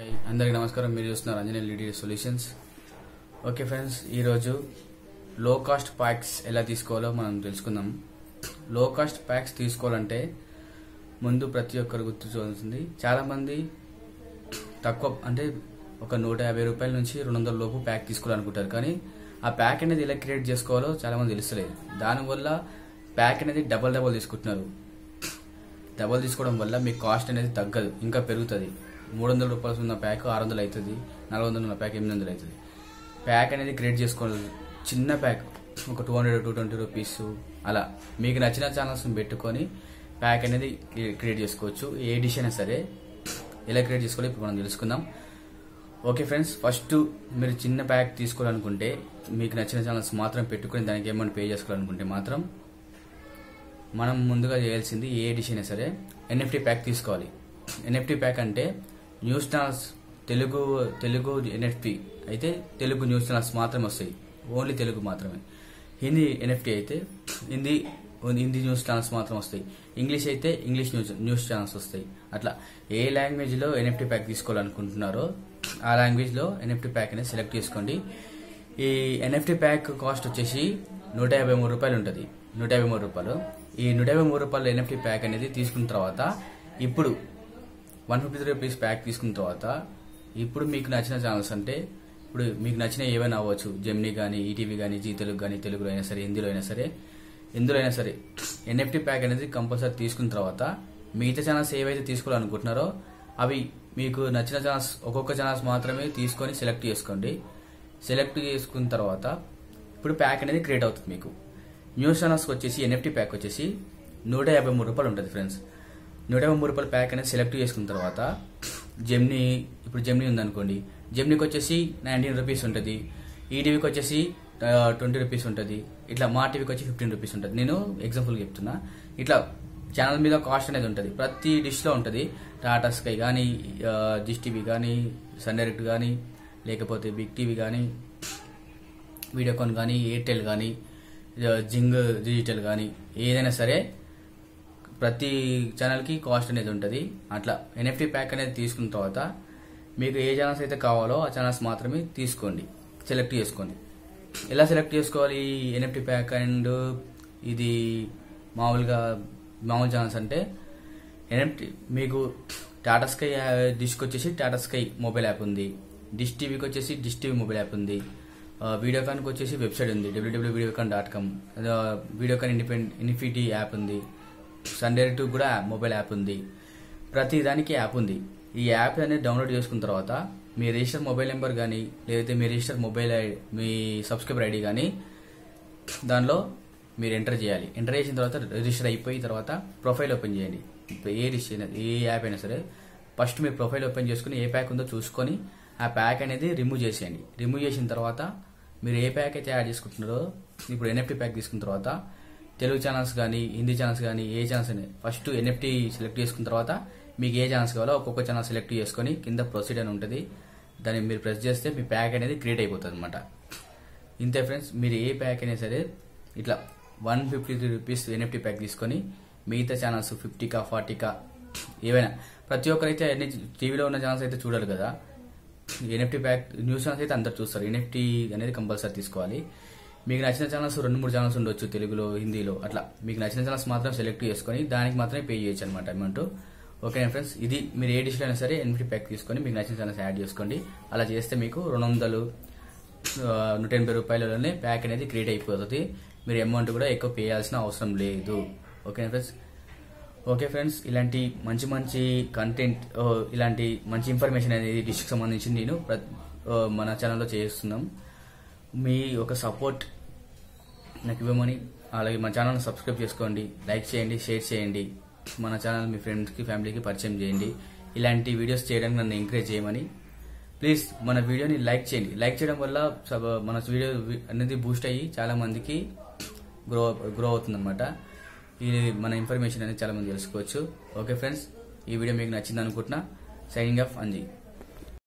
hi అందరికీ నమస్కారం మీరు చూస్తున్నారు అంజనేయ లీడీ సొల్యూషన్స్ ఓకే ఫ్రెండ్స్ ఈరోజు లో కాస్ట్ ప్యాక్స్ ఎలా తీసుకోవాలో మనం తెలుసుకుందాం లో కాస్ట్ ప్యాక్స్ తీసుకోవాలంటే ముందు ప్రతి ఒక్కరు గుర్తుంచుకోవాల్సింది చాలా మంది తక్కువ అంటే ఒక నూట యాభై రూపాయల నుంచి రెండు వందల లోపు ప్యాక్ తీసుకోవాలనుకుంటారు కానీ ఆ ప్యాక్ అనేది ఎలా క్రియేట్ చేసుకోవాలో చాలా మంది తెలుస్తలేదు దానివల్ల ప్యాక్ అనేది డబల్ డబల్ తీసుకుంటున్నారు డబల్ తీసుకోవడం వల్ల మీ కాస్ట్ అనేది తగ్గదు ఇంకా పెరుగుతుంది మూడు వందల రూపాయలు ఉన్న ప్యాక్ ఆరు వందలు అవుతుంది నాలుగు వందలు ఉన్న ప్యాక్ ఎనిమిది వందలు అవుతుంది ప్యాక్ అనేది క్రియేట్ చేసుకోవాలి చిన్న ప్యాక్ ఒక two hundred two twenty rupees అలా మీకు నచ్చిన ఛానల్స్ పెట్టుకొని ప్యాక్ అనేది క్రియేట్ చేసుకోవచ్చు ఏ డిష్ అయినా సరే ఎలా క్రియేట్ చేసుకోవాలి ఇప్పుడు మనం తెలుసుకుందాం ఓకే ఫ్రెండ్స్ ఫస్ట్ మీరు చిన్న ప్యాక్ తీసుకోవాలనుకుంటే మీకు నచ్చిన ఛానల్స్ మాత్రం పెట్టుకొని దానికి ఏమైనా పే చేసుకోవాలనుకుంటే మాత్రం మనం ముందుగా చేయాల్సింది ఏ డిష్ అయినా సరే ఎన్ఎఫ్టీ ప్యాక్ తీసుకోవాలి ఎన్ఎఫ్టీ ప్యాక్ అంటే news channels Telugu Telugu NFT అయితే తెలుగు న్యూస్ ఛానల్స్ మాత్రమే వస్తాయి ఓన్లీ తెలుగు మాత్రమే హిందీ ఎన్ఎఫ్టీ అయితే హిందీ హిందీ న్యూస్ ఛానల్స్ మాత్రం వస్తాయి ఇంగ్లీష్ అయితే ఇంగ్లీష్ న్యూస్ న్యూస్ ఛానల్స్ వస్తాయి అట్లా ఏ లాంగ్వేజ్లో ఎన్ఎఫ్టీ ప్యాక్ తీసుకోవాలనుకుంటున్నారో ఆ లాంగ్వేజ్లో ఎన్ఎఫ్టీ ప్యాక్ అనేది సెలెక్ట్ చేసుకోండి ఈ ఎన్ఎఫ్టీ ప్యాక్ కాస్ట్ వచ్చేసి నూట యాభై మూడు రూపాయలు ఉంటుంది నూట యాభై మూడు రూపాయలు ఈ నూట యాభై మూడు రూపాయల ఎన్ఎఫ్టీ ప్యాక్ అనేది తీసుకున్న తర్వాత ఇప్పుడు one fifty three rupees pack తీసుకున్న తర్వాత ఇప్పుడు మీకు నచ్చిన ఛానల్స్ అంటే ఇప్పుడు మీకు నచ్చిన ఏవైనా అవ్వచ్చు జెమ్నీ కానీ ఈటీవీ కానీ జీ తెలుగు కానీ తెలుగులో అయినా సరే హిందీలో అయినా సరే ఎందులో అయినా సరే ఎన్ఎఫ్టీ ప్యాక్ అనేది కంపల్సరీ తీసుకున్న తర్వాత మిగతా ఛానల్స్ ఏవైతే తీసుకోవాలనుకుంటున్నారో అవి మీకు నచ్చిన ఛానల్స్ ఒక్కొక్క ఛానల్స్ మాత్రమే తీసుకొని సెలెక్ట్ చేసుకోండి సెలెక్ట్ చేసుకున్న తర్వాత ఇప్పుడు ప్యాక్ అనేది క్రియేట్ అవుతుంది మీకు న్యూస్ ఛానల్స్కి వచ్చేసి ఎన్ఎఫ్టీ ప్యాక్ వచ్చేసి నూట యాభై మూడు రూపాయలు ఉంటుంది ఫ్రెండ్స్ నూట యాభై మూడు రూపాయల ప్యాక్ అనేది సెలెక్ట్ చేసుకున్న తర్వాత జెమ్నీ ఇప్పుడు జెమ్నీ ఉందనుకోండి జెమ్నీకి వచ్చేసి నైన్టీన్ రూపీస్ ఉంటుంది ఈటీవీకి వచ్చేసి ట్వంటీ రూపీస్ ఉంటుంది ఇట్లా మా టీవీకి వచ్చి ఫిఫ్టీన్ రూపీస్ ఉంటుంది నేను ఎగ్జాంపుల్ చెప్తున్నా ఇట్లా ఛానల్ మీద కాస్ట్ అనేది ఉంటుంది ప్రతి డిష్లో ఉంటుంది టాటా స్కై కానీ జిస్ టీవీ కానీ సన్ డైరెక్ట్ కానీ లేకపోతే బిగ్ టీవీ కానీ వీడియోకాన్ కానీ ఎయిర్టెల్ కానీ జింగ్ డిజిటల్ కానీ ఏదైనా సరే ప్రతి ఛానల్కి కాస్ట్ అనేది ఉంటుంది అట్లా ఎన్ఎఫ్టీ ప్యాక్ అనేది తీసుకున్న తర్వాత మీకు ఏ ఛానల్స్ అయితే కావాలో ఆ ఛానల్స్ మాత్రమే తీసుకోండి సెలెక్ట్ చేసుకోండి ఎలా సెలెక్ట్ చేసుకోవాలి ఎన్ఎఫ్టీ ప్యాక్ అండ్ ఇది మామూలుగా మామూలు ఛానల్స్ అంటే ఎన్ఎఫ్టీ మీకు టాటా స్కై డిష్కి వచ్చేసి టాటా స్కై మొబైల్ యాప్ ఉంది డిష్ టీవీకి వచ్చేసి డిష్ టీవీ మొబైల్ యాప్ ఉంది వీడియోకాన్కి వచ్చేసి వెబ్సైట్ ఉంది WWW videocon dot com videocon independent infinity app ఉంది సన్ డైరెక్ట్ కూడా మొబైల్ యాప్ ఉంది ప్రతి దానికి యాప్ ఉంది ఈ యాప్ అనేది డౌన్లోడ్ చేసుకున్న తర్వాత మీ రిజిస్టర్ మొబైల్ నెంబర్ కానీ లేదంటే మీ రిజిస్టర్ మొబైల్ మీ సబ్స్క్రైబర్ ఐడి కానీ దానిలో మీరు ఎంటర్ చేయాలి ఎంటర్ చేసిన తర్వాత రిజిస్టర్ అయిపోయిన తర్వాత ప్రొఫైల్ ఓపెన్ చేయండి ఏ డిష్ అయినా ఏ యాప్ అయినా సరే ఫస్ట్ మీరు ప్రొఫైల్ ఓపెన్ చేసుకుని ఏ ప్యాక్ ఉందో చూసుకొని ఆ ప్యాక్ అనేది రిమూవ్ చేసేయండి రిమూవ్ చేసిన తర్వాత మీరు ఏ ప్యాక్ అయితే యాడ్ చేసుకుంటున్నారో ఇప్పుడు ఎన్ఎఫ్టీ ప్యాక్ తీసుకున్న తర్వాత తెలుగు ఛానల్స్ కానీ హిందీ ఛానల్స్ కానీ ఏ ఛానల్స్ అయినా ఫస్ట్ ఎన్ఎఫ్టీ సెలెక్ట్ చేసుకున్న తర్వాత మీకు ఏ ఛానల్స్ కావాలో ఒక్కొక్క ఛానల్ సెలెక్ట్ చేసుకొని కింద ప్రొసీడ్ అని ఉంటుంది దాన్ని మీరు ప్రెస్ చేస్తే మీ ప్యాక్ అనేది క్రియేట్ అయిపోతుంది అనమాట ఇంతే ఫ్రెండ్స్ మీరు ఏ ప్యాక్ అయినా సరే ఇట్లా one fifty three rupees NFT pack తీసుకొని మిగతా ఛానల్స్ ఫిఫ్టీకా ఫార్టీకా ఏవైనా ప్రతి ఒక్కరైతే అన్ని టీవీలో ఉన్న ఛానల్స్ అయితే చూడాలి కదా ఎన్ఎఫ్టీ ప్యాక్ న్యూస్ ఛానల్స్ అయితే అందరు చూస్తారు ఎన్ఎఫ్టీ అనేది కంపల్సరీ తీసుకోవాలి మీకు నచ్చిన ఛానల్స్ రెండు మూడు ఛానల్స్ ఉండొచ్చు తెలుగులో హిందీలో అట్లా మీకు నచ్చిన ఛానల్స్ మాత్రం సెలెక్ట్ చేసుకొని దానికి మాత్రమే పే చేయొచ్చు అనమాట అమౌంట్ ఓకే ఫ్రెండ్స్ ఇది మీరు ఏ డిష్లో అయినా సరే ఎన్ఎఫ్టీ ప్యాక్ తీసుకొని మీకు నచ్చిన ఛానల్స్ యాడ్ చేసుకోండి అలా చేస్తే మీకు రెండు వందలు నూట ఎనభై రూపాయలలోనే ప్యాక్ అనేది క్రియేట్ అయిపోతుంది మీరు అమౌంట్ కూడా ఎక్కువ పే చేయాల్సిన అవసరం లేదు ఓకే ఫ్రెండ్స్ ఓకే ఫ్రెండ్స్ ఇలాంటి మంచి మంచి కంటెంట్ ఇలాంటి మంచి ఇన్ఫర్మేషన్ అనేది డిస్ట్రిక్ట్ సంబంధించి నేను మన ఛానల్లో చేస్తున్నాం మీ ఒక సపోర్ట్ నాకు ఇవ్వమని అలాగే మా ఛానల్ని సబ్స్క్రైబ్ చేసుకోండి లైక్ చేయండి షేర్ చేయండి మన ఛానల్ మీ ఫ్రెండ్స్కి ఫ్యామిలీకి పరిచయం చేయండి ఇలాంటి వీడియోస్ చేయడానికి నన్ను ఎంకరేజ్ చేయమని ప్లీజ్ మన వీడియోని లైక్ చేయండి లైక్ చేయడం వల్ల మన వీడియో అనేది బూస్ట్ అయ్యి చాలా మందికి గ్రో గ్రో అవుతుందన్నమాట ఇది మన ఇన్ఫర్మేషన్ అనేది చాలా మంది తెలుసుకోవచ్చు ఓకే ఫ్రెండ్స్ ఈ వీడియో మీకు నచ్చింది అనుకుంటున్నా సైనింగ్ ఆఫ్ అంజీ